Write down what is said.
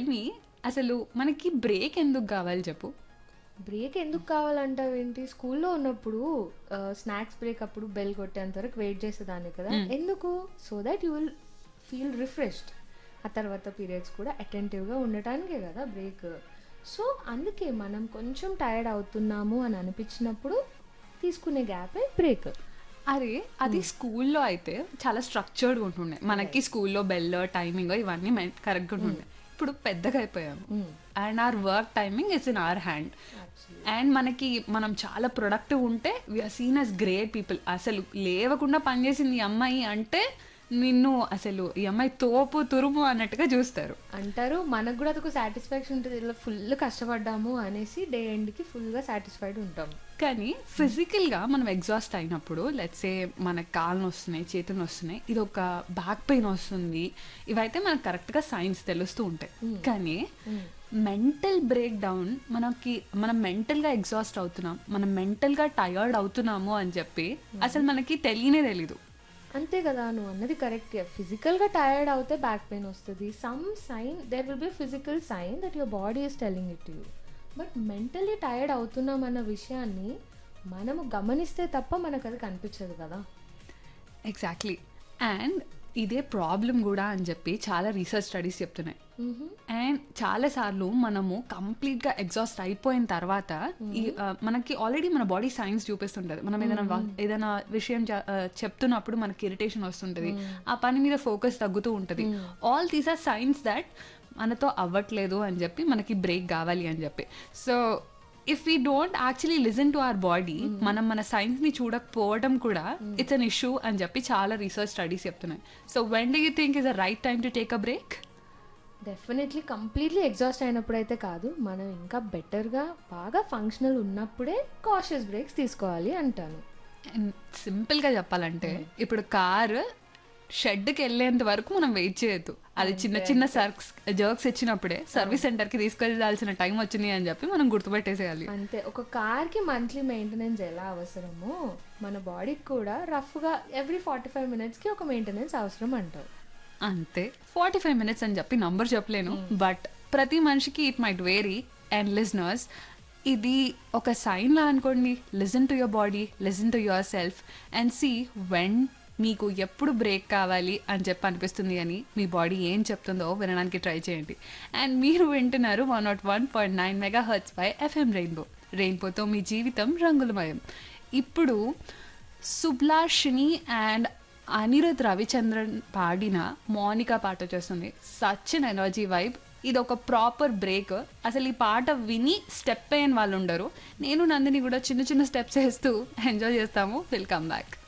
మీ అసలు మనకి బ్రేక్ ఎందుకు కావాలి చెప్పు బ్రేక్ ఎందుకు కావాలంటావు ఏంటి స్కూల్లో ఉన్నప్పుడు స్నాక్స్ బ్రేక్ అప్పుడు బెల్ కొట్టేంత వరకు వెయిట్ చేసేదాన్ని కదా ఎందుకు so that you will feel refreshed ఆ తర్వాత పీరియడ్స్ కూడా అటెంటివ్గా ఉండటానికే కదా బ్రేక్ సో అందుకే మనం కొంచెం టైర్డ్ అవుతున్నాము అని అనిపించినప్పుడు తీసుకునే గ్యాపే బ్రేక్ అరే అది స్కూల్లో అయితే చాలా స్ట్రక్చర్డ్ ఉంటుండే మనకి స్కూల్లో బెల్ టైమింగ్ ఇవన్నీ కరెక్ట్గా ఉంటుండే ఇప్పుడు పెద్దగా అయిపోయాము and our work timing is in our hand and మనకి మనం చాలా ప్రొడక్టివ్ ఉంటే we're seen as great people అసలు లేవకుండా పనిచేసింది ఈ అమ్మాయి అంటే నిన్ను అసలు ఈ అమ్మాయి తోపు తురుము అన్నట్టుగా చూస్తారు అంటారు మనకు కూడా అదొక సాటిస్ఫాక్షన్ ఉంటుంది ఇలా ఫుల్ కష్టపడ్డాము అనేసి డే ఎండ్కి ఫుల్గా సాటిస్ఫైడ్ ఉంటాం కానీ ఫిజికల్గా మనం ఎగ్జాస్ట్ అయినప్పుడు లెట్సే మన కాళ్ళు వస్తున్నాయి చేతులు వస్తున్నాయి ఇది ఒక బ్యాక్ పెయిన్ వస్తుంది ఇవైతే మనకు కరెక్ట్గా సైన్స్ తెలుస్తూ ఉంటాయి కానీ మెంటల్ బ్రేక్ డౌన్ మనకి మనం మెంటల్గా ఎగ్జాస్ట్ అవుతున్నాం మనం మెంటల్గా టయర్డ్ అవుతున్నాము అని చెప్పి అసలు మనకి తెలియనే తెలీదు అంతే కదా నువ్వు అన్నది కరెక్ట్ ఫిజికల్గా టైర్డ్ అవుతే బ్యాక్ పెయిన్ వస్తుంది some sign there will be physical sign that your body is telling it you but mentally tired అవుతున్నాం అన్న విషయాన్ని మనము గమనిస్తే తప్ప మనకు అది కనిపించదు కదా ఎగ్జాక్ట్లీ అండ్ ఇదే ప్రాబ్లం కూడా అని చెప్పి చాలా రీసెర్చ్ స్టడీస్ చెప్తున్నాయి అండ్ చాలా సార్లు మనము కంప్లీట్ గా ఎగ్జాస్ట్ అయిపోయిన తర్వాత ఈ ఆ, మనకి ఆల్రెడీ మన బాడీ సైన్స్ చూపిస్తుంటది మనం ఏదైనా వా- ఏదైనా విషయం చ- ఆ, చెప్తున్నప్పుడు మనకి ఇరిటేషన్ వస్తుంటది ఆ పని మీద ఫోకస్ తగ్గుతూ ఉంటది all these are signs that మనతో అవ్వట్లేదు అని చెప్పి మనకి బ్రేక్ కావాలి అని చెప్పి so if we don't actually listen to our body మనం మన సైన్స్ ని చూడకపోవడం కూడా ఇట్స్ అన్ ఇష్యూ అని చెప్పి చాలా రీసెర్చ్ స్టడీస్ చెప్తున్నాయి so when do you think is a right time to take a break definitely completely exhaust అయినప్పుడైతే కాదు మనం ఇంకా బెటర్గా బాగా ఫంక్షనల్ ఉన్నప్పుడే కాషియస్ బ్రేక్స్ తీసుకోవాలి అంటాను అండ్ సింపుల్గా చెప్పాలంటే ఇప్పుడు కార్ షెడ్కి వెళ్ళేంత వరకు మనం వెయిట్ చేయొద్దు అది చిన్న చిన్న సర్క్స్ జర్క్స్ ఇచ్చినప్పుడే సర్వీస్ సెంటర్కి తీసుకెళ్లాల్సిన టైం వచ్చింది అని చెప్పి మనం గుర్తుపెట్టేసేయాలి అంతే ఒక కార్కి మంత్లీ మెయింటెనెన్స్ ఎలా అవసరమో మన బాడీకి కూడా రఫ్గా ఎవ్రీ ఫార్టీ ఫైవ్ మినిట్స్కి ఒక మెయింటెనెన్స్ అవసరం అంటారు అంతే ఫార్టీ ఫైవ్ మినిట్స్ అని చెప్పి నంబర్ చెప్పలేను బట్ ప్రతి మనిషికి it might vary and listeners ఇది ఒక సైన్ లా అనుకోండి listen to your body listen to yourself and see when మీకు ఎప్పుడు బ్రేక్ కావాలి అని చెప్పి అనిపిస్తుంది అని మీ బాడీ ఏం చెప్తుందో వినడానికి ట్రై చేయండి అండ్ మీరు వింటున్నారు one nought one point nine megahertz by FM rainbow రెయిన్బోతో మీ జీవితం రంగులమయం ఇప్పుడు సుబ్లాషిని అండ్ అనిరుద్ రవిచంద్రన్ పాడిన మౌనిక పాట వచ్చేస్తుంది సచ్ అన్ ఎనర్జీ వైబ్ ఇది ఒక ప్రాపర్ బ్రేక్ అసలు ఈ పాట విని స్టెప్ అయిన వాళ్ళు ఉండరు నేను నందిని కూడా చిన్న చిన్న స్టెప్స్ వేస్తూ ఎంజాయ్ చేస్తాము వెల్కమ్ బ్యాక్